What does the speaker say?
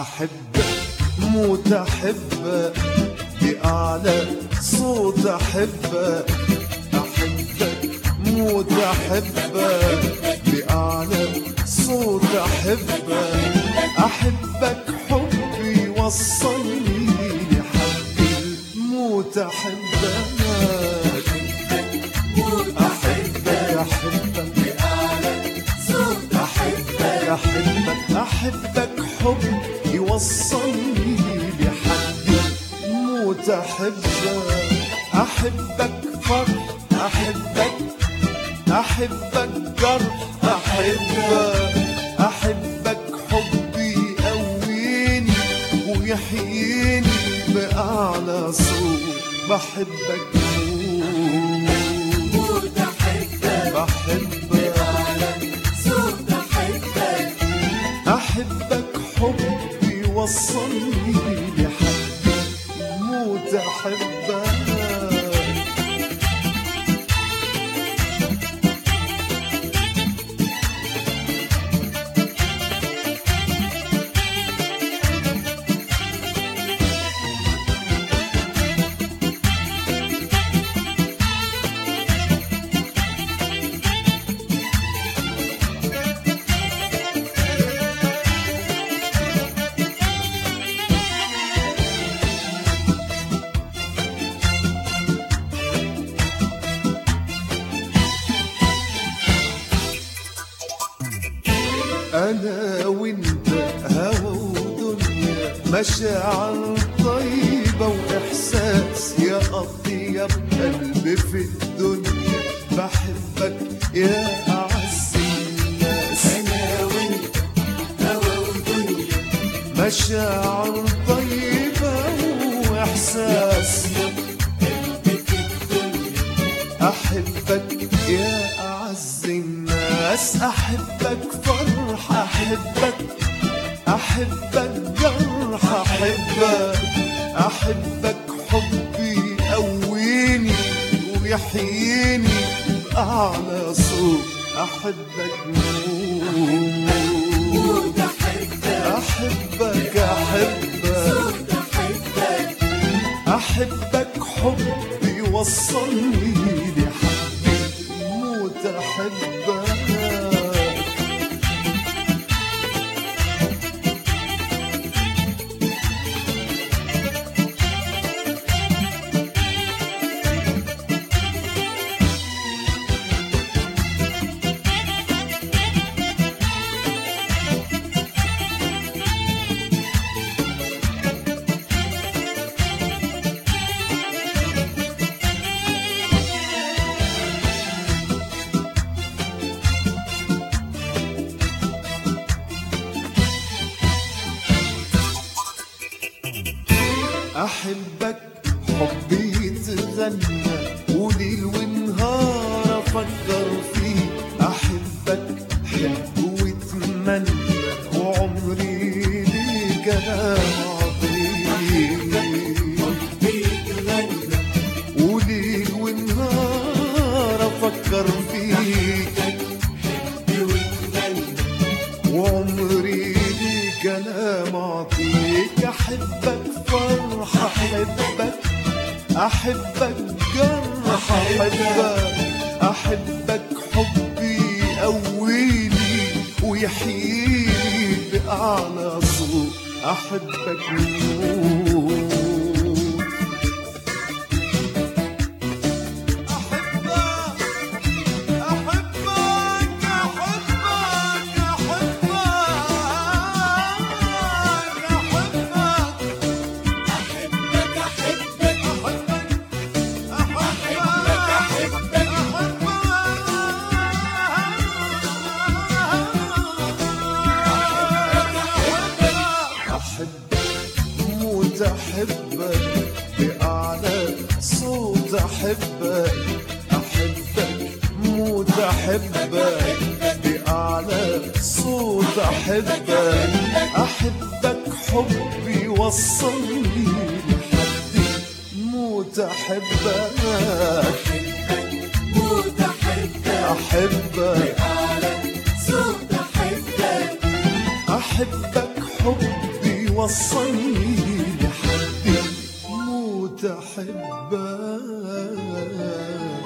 أحبك موت أحبك بأعلى صوت أحبك أحبك موت أحبك بأعلى صوت أحبك أحبك حبي وصلني لحد الموت أحبك أحبك أحبك أحبك أحبك أحبك حب يوصلني لحد موت أحبك أحبك فرح أحبك أحبك جرح أحبك أحبك حبي يقويني ويحييني بأعلى صوت بحبك موت بحبك أحبك حبي وصلني لحد موت أحبك أنا وأنت هوا ودنيا مشاعر طيبة وإحساس يا أطيب قلب في الدنيا بحبك يا أعز الناس أنا وأنت هوا ودنيا مشاعر طيبة وإحساس أحبك يا أعز الناس أحبك فرح أحبك أحبك جرح أحبك أحبك حبي يقويني ويحييني بأعلى صوت أحبك موت أحبك أحبك أحبك حبي يوصلني لحد موت أحبك أحبك حبي يتغنى وليل ونهار أفكر فيه أحبك حب واتمنى وعمري ليك أنا عظيم وليل ونهار أفكر فيك وعمري ليك انا معطيك احبك فرح احبك احبك جرح احبك احبك حبي يقويني ويحييني باعلى صوت احبك موت أحبك موت أحبك بأعلى صوت أحبك أحبك موت أحبك بأعلى صوت أحبك أحبك حبي وصلني لحد موت أحبك أحبك أحبك حبي وصلني لحد موت احبك